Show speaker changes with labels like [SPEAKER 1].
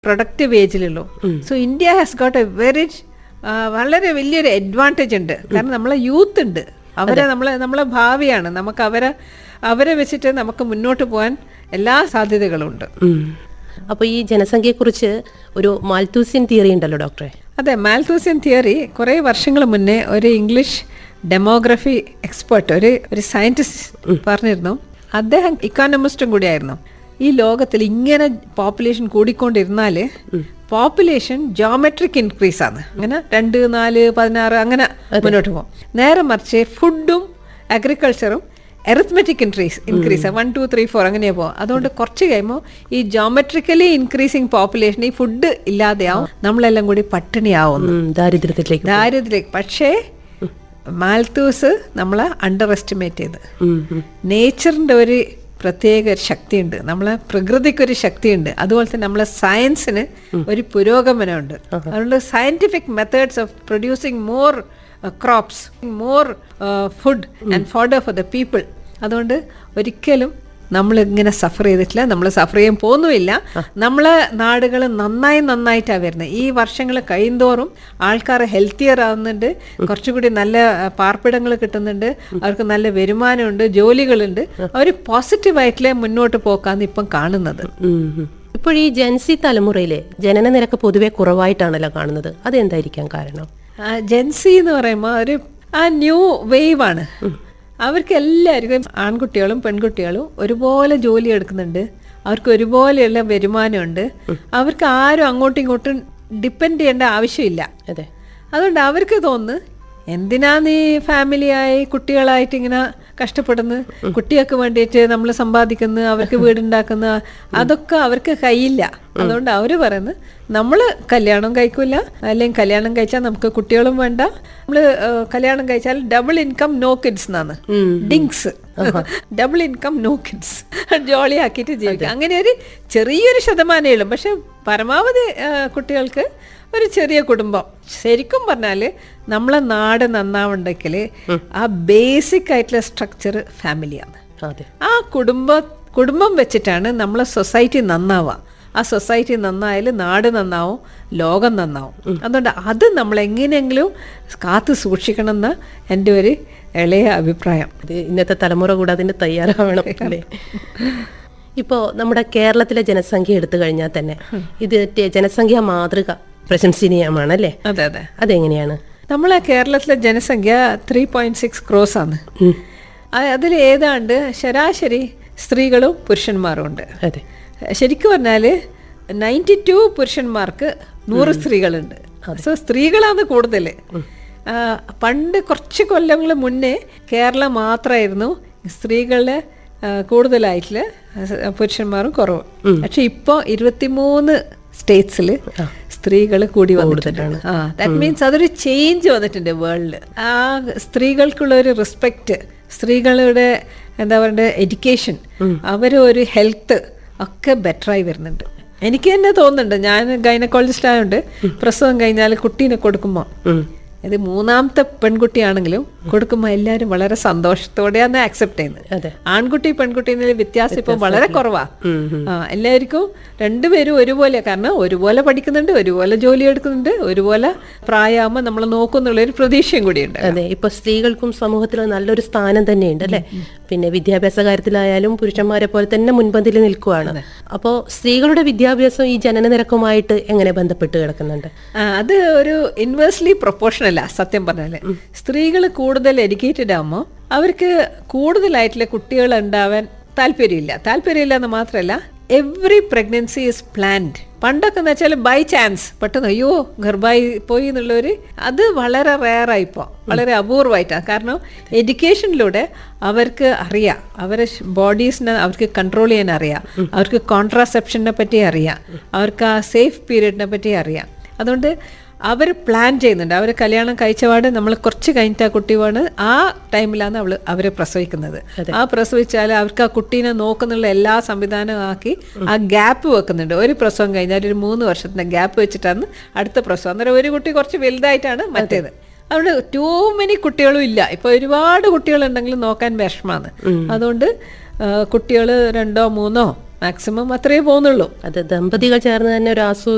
[SPEAKER 1] Productive ഏജിലുള്ളൂ so India has got a very വളരെ വലിയൊരു അഡ്വാൻറ്റേജ് ഉണ്ട് കാരണം നമ്മളെ യൂത്ത് ഉണ്ട് അവരെ നമ്മളെ നമ്മളെ ഭാവിയാണ് നമുക്ക് അവരെ അവരെ വെച്ചിട്ട് നമുക്ക് മുന്നോട്ട് പോകാൻ എല്ലാ സാധ്യതകളും ഉണ്ട്
[SPEAKER 2] അപ്പോൾ ഈ ജനസംഖ്യയെക്കുറിച്ച് ഒരു മാൽത്തൂസ്യൻ തിയറി ഉണ്ടല്ലോ ഡോക്ടറെ
[SPEAKER 1] അതെ മാൽത്തൂസ്യൻ തിയറി കുറേ വർഷങ്ങൾ മുന്നേ ഒരു ഇംഗ്ലീഷ് ഡെമോഗ്രഫി എക്സ്പേർട്ട് ഒരു ഒരു സയന്റിസ്റ്റ് പറഞ്ഞിരുന്നു അദ്ദേഹം ഇക്കോണമിസ്റ്റും കൂടിയായിരുന്നു ഈ ലോകത്തിൽ ഇങ്ങനെ പോപ്പുലേഷൻ കൂടിക്കൊണ്ടിരുന്നാൽ പോപ്പുലേഷൻ ജോമെട്രിക് ഇൻക്രീസ് ആണ് അങ്ങനെ രണ്ട് നാല് പതിനാറ് അങ്ങനെ മുന്നോട്ട് പോകും നേരെ മറിച്ച് ഫുഡും അഗ്രികൾച്ചറും arithmetic increase increase one two three four അങ്ങനെയാ പോകും അതുകൊണ്ട് കുറച്ച് കഴിയുമ്പോൾ ഈ ജോമെട്രിക്കലി ഇൻക്രീസിങ് പോപ്പുലേഷൻ ഈ ഫുഡ് ഇല്ലാതെയാവും നമ്മളെല്ലാം കൂടി പട്ടിണിയാവുന്നു
[SPEAKER 2] ഉം, ദാരിദ്ര്യത്തിലേക്ക്
[SPEAKER 1] ദാരിദ്ര്യം പക്ഷേ മാൽത്തൂസ് നമ്മളെ അണ്ടർ എസ്റ്റിമേറ്റ് ചെയ്ത്
[SPEAKER 2] ഉം, ഉം.
[SPEAKER 1] നേച്ചറിന്റെ ഒരു പ്രത്യേക ഒരു ശക്തിയുണ്ട് നമ്മളെ പ്രകൃതിക്ക് ഒരു ശക്തിയുണ്ട് അതുപോലെ തന്നെ നമ്മളെ സയൻസിന് ഒരു പുരോഗമനമുണ്ട് അതുകൊണ്ട് scientific methods of producing more crops more food and fodder for the people അതുകൊണ്ട് ഒരിക്കലും നമ്മൾ ഇങ്ങനെ സഫർ ചെയ്തിട്ടില്ല നമ്മൾ സഫർ ചെയ്യാൻ പോകുന്നുമില്ല നമ്മളെ നാടുകൾ നന്നായി നന്നായിട്ടാണ് വരുന്നത് ഈ വർഷങ്ങൾ കഴിയുന്തോറും ആൾക്കാർ ഹെൽത്തിയർ ആവുന്നുണ്ട് കുറച്ചുകൂടി നല്ല പാർപ്പിടങ്ങൾ കിട്ടുന്നുണ്ട് അവർക്ക് നല്ല വരുമാനമുണ്ട് ജോലികളുണ്ട് അവർ പോസിറ്റീവായിട്ടില്ലേ മുന്നോട്ട് പോക്കാന്ന് ഇപ്പം കാണുന്നത്
[SPEAKER 2] ഉം, ഉം. ഇപ്പോൾ ഈ ജൻസി തലമുറയിലെ ജനന നിരക്ക് പൊതുവെ കുറവായിട്ടാണല്ലോ കാണുന്നത് അതെന്തായിരിക്കാം കാരണം
[SPEAKER 1] ആ ജെൻസി എന്ന് പറയുമ്പോൾ ഒരു ആ ന്യൂ വേവ് ആണ് അവർക്ക് എല്ലാവർക്കും ആൺകുട്ടികളും പെൺകുട്ടികളും ഒരുപോലെ ജോലി എടുക്കുന്നുണ്ട് അവർക്ക് ഒരുപോലെയുള്ള വരുമാനമുണ്ട് അവർക്ക് ആരും അങ്ങോട്ടും ഇങ്ങോട്ടും ഡിപ്പെൻഡ് ചെയ്യേണ്ട ആവശ്യമില്ല
[SPEAKER 2] അതെ
[SPEAKER 1] അതുകൊണ്ട് അവർക്ക് തോന്നുന്നു എന്തിനാ നീ ഫാമിലിയായി കുട്ടികളായിട്ട് ഇങ്ങനെ കഷ്ടപ്പെടുന്നു കുട്ടികൾക്ക് വേണ്ടിയിട്ട് നമ്മൾ സമ്പാദിക്കുന്നു അവർക്ക് വീടുണ്ടാക്കുന്ന അതൊക്കെ അവർക്ക് കയ്യില്ല അതുകൊണ്ട് അവർ പറയുന്നു നമ്മൾ കല്യാണം കഴിക്കൂല അല്ലെങ്കിൽ കല്യാണം കഴിച്ചാൽ നമുക്ക് കുട്ടികളും വേണ്ട നമ്മൾ കല്യാണം കഴിച്ചാൽ ഡബിൾ ഇൻകം നോ കിഡ്സ് എന്നാണ് dinks double income no kids jolly ആക്കിയിട്ട് ജീവിക്കാം അങ്ങനെ ഒരു ചെറിയൊരു ശതമാനമേ ഉള്ളൂ പക്ഷെ പരമാവധി ആ, കുട്ടികൾക്ക് ഒരു ചെറിയ കുടുംബം ശരിക്കും പറഞ്ഞാൽ നമ്മളെ നാട് നന്നാവുണ്ടെങ്കിൽ ആ ബേസിക് ആയിട്ടുള്ള സ്ട്രക്ചർ ഫാമിലിയാണ്
[SPEAKER 2] അതെ
[SPEAKER 1] ആ കുടുംബ കുടുംബം വെച്ചിട്ടാണ് നമ്മളെ സൊസൈറ്റി നന്നാവുക ആ സൊസൈറ്റി നന്നായാൽ നാട് നന്നാവും ലോകം നന്നാവും അതുകൊണ്ട് അത് നമ്മൾ എങ്ങനെയെങ്കിലും കാത്തു സൂക്ഷിക്കണം എന്ന എൻ്റെ ഒരു ഇളയ അഭിപ്രായം
[SPEAKER 2] ഇത് ഇന്നത്തെ തലമുറ കൂടെ അതിന് തയ്യാറാവണം അല്ലേ ഇപ്പോൾ നമ്മുടെ കേരളത്തിലെ ജനസംഖ്യ എടുത്തു കഴിഞ്ഞാൽ തന്നെ ഇത് ടെ- ജനസംഖ്യ മാതൃക പ്രശംസനീയമാണ് അല്ലേ
[SPEAKER 1] അതെ അതെ
[SPEAKER 2] അതെങ്ങനെയാണ്
[SPEAKER 1] നമ്മളെ കേരളത്തിലെ ജനസംഖ്യ ത്രീ പോയിന്റ് സിക്സ് ക്രോസ് ആണ് അതിൽ ഏതാണ്ട് ശരാശരി സ്ത്രീകളും പുരുഷന്മാരും ഉണ്ട്
[SPEAKER 2] അതെ
[SPEAKER 1] ശരിക്കും പറഞ്ഞാൽ നയൻറ്റി ടു പുരുഷന്മാർക്ക് നൂറ് സ്ത്രീകളുണ്ട് സോ സ്ത്രീകളാണ് കൂടുതൽ പണ്ട് കുറച്ച് കൊല്ലങ്ങൾ മുന്നേ കേരളം മാത്രമായിരുന്നു സ്ത്രീകളുടെ ആ, കൂടുതലായിട്ടുള്ള പുരുഷന്മാരും കുറവ് പക്ഷെ ഇപ്പോൾ ഇരുപത്തിമൂന്ന് സ്റ്റേറ്റ്സിൽ സ്ത്രീകൾ കൂടി വന്നിട്ടുണ്ട് ആ ദാറ്റ് മീൻസ് അതൊരു ചേഞ്ച് വന്നിട്ടുണ്ട് വേൾഡിൽ ആ സ്ത്രീകൾക്കുള്ള ഒരു റെസ്പെക്റ്റ് സ്ത്രീകളുടെ എന്താ പറയണ്ടേ എഡ്യൂക്കേഷൻ അവരെ ഒരു ഹെൽത്ത് ഒക്കെ ബെറ്ററായി വരുന്നുണ്ട് എനിക്ക് തന്നെ തോന്നുന്നുണ്ട് ഞാൻ ഗൈനക്കോളജിസ്റ്റ് ആയതുകൊണ്ട് പ്രസവം കഴിഞ്ഞാൽ കുട്ടീനെ കൊടുക്കുമ്പോൾ ഇത് മൂന്നാമത്തെ പെൺകുട്ടിയാണെങ്കിലും കൊടുക്കുമ്പോൾ എല്ലാവരും വളരെ സന്തോഷത്തോടെയാണ് ആക്സെപ്റ്റ് ചെയ്യുന്നത്
[SPEAKER 2] അതെ
[SPEAKER 1] ആൺകുട്ടി പെൺകുട്ടി എന്നുള്ള വ്യത്യാസം ഇപ്പം വളരെ കുറവാ ആ എല്ലാവർക്കും രണ്ടുപേരും ഒരുപോലെ കാരണം ഒരുപോലെ പഠിക്കുന്നുണ്ട് ഒരുപോലെ ജോലി എടുക്കുന്നുണ്ട് ഒരുപോലെ പ്രായമാകുമ്പോൾ നമ്മൾ നോക്കുന്നുള്ള ഒരു പ്രതീക്ഷയും കൂടിയുണ്ട്
[SPEAKER 2] അതെ ഇപ്പൊ സ്ത്രീകൾക്കും സമൂഹത്തിൽ നല്ലൊരു സ്ഥാനം തന്നെയുണ്ട് അല്ലെ പിന്നെ വിദ്യാഭ്യാസ കാര്യത്തിലായാലും പുരുഷന്മാരെ പോലെ തന്നെ മുൻപന്തിയിൽ നിൽക്കുവാണ് അപ്പോൾ സ്ത്രീകളുടെ വിദ്യാഭ്യാസം ഈ ജനന നിരക്കുമായിട്ട് എങ്ങനെ ബന്ധപ്പെട്ട് കിടക്കുന്നുണ്ട്
[SPEAKER 1] ആ, അത് ഒരു ഇൻവേഴ്സ്ലി പ്രൊപ്പോർഷനല്ല സത്യം പറഞ്ഞാല് സ്ത്രീകൾ കൂടുതൽ എഡ്യൂക്കേറ്റഡ് ആകുമ്പോൾ അവർക്ക് കൂടുതലായിട്ടുള്ള കുട്ടികൾ ഉണ്ടാവാൻ താല്പര്യമില്ല താല്പര്യമില്ല എന്ന് മാത്രമല്ല എവറി പ്രഗ്നൻസി ഇസ് പ്ലാൻഡ് പണ്ടൊക്കെ എന്ന് വെച്ചാൽ ബൈ ചാൻസ് പെട്ടെന്ന് അയ്യോ ഗർഭായി പോയി എന്നുള്ളൊരു അത് വളരെ റെയറായി ഇപ്പോൾ വളരെ അപൂർവമായിട്ടാണ് കാരണം എഡ്യൂക്കേഷനിലൂടെ അവർക്ക് അറിയാം അവരെ ബോഡീസിനെ അവർക്ക് കൺട്രോൾ ചെയ്യാൻ അറിയാം അവർക്ക് കോൺട്രാസെപ്ഷനെ പറ്റി അറിയാം അവർക്ക് ആ സേഫ് പീരീഡിനെ പറ്റി അറിയാം അതുകൊണ്ട് അവർ പ്ലാൻ ചെയ്യുന്നുണ്ട് അവർ കല്യാണം കഴിച്ചപാട് നമ്മൾ കുറച്ച് കഴിഞ്ഞിട്ട് ആ കുട്ടി വീണ് ആ ടൈമിലാണ് അവൾ അവർ പ്രസവിക്കുന്നത് ആ പ്രസവിച്ചാൽ അവർക്ക് ആ കുട്ടീനെ നോക്കുന്നുള്ള എല്ലാ സംവിധാനവും ആക്കി ആ ഗ്യാപ്പ് വെക്കുന്നുണ്ട് ഒരു പ്രസവം കഴിഞ്ഞാൽ ഒരു മൂന്ന് വർഷത്തിന്റെ ഗ്യാപ്പ് വെച്ചിട്ടാണ് അടുത്ത പ്രസവം അന്നേരം ഒരു കുട്ടി കുറച്ച് വലുതായിട്ടാണ് മറ്റേത് അതുകൊണ്ട് ടൂ മെനി കുട്ടികളും ഇല്ല ഇപ്പൊ ഒരുപാട് കുട്ടികളുണ്ടെങ്കിലും നോക്കാൻ വിഷമാണ് അതുകൊണ്ട് കുട്ടികൾ രണ്ടോ മൂന്നോ മാക്സിമം അത്രയേ പോകുന്നുള്ളൂ
[SPEAKER 2] അത് ദമ്പതികൾ ചേർന്ന് തന്നെ ഒരു ആസൂ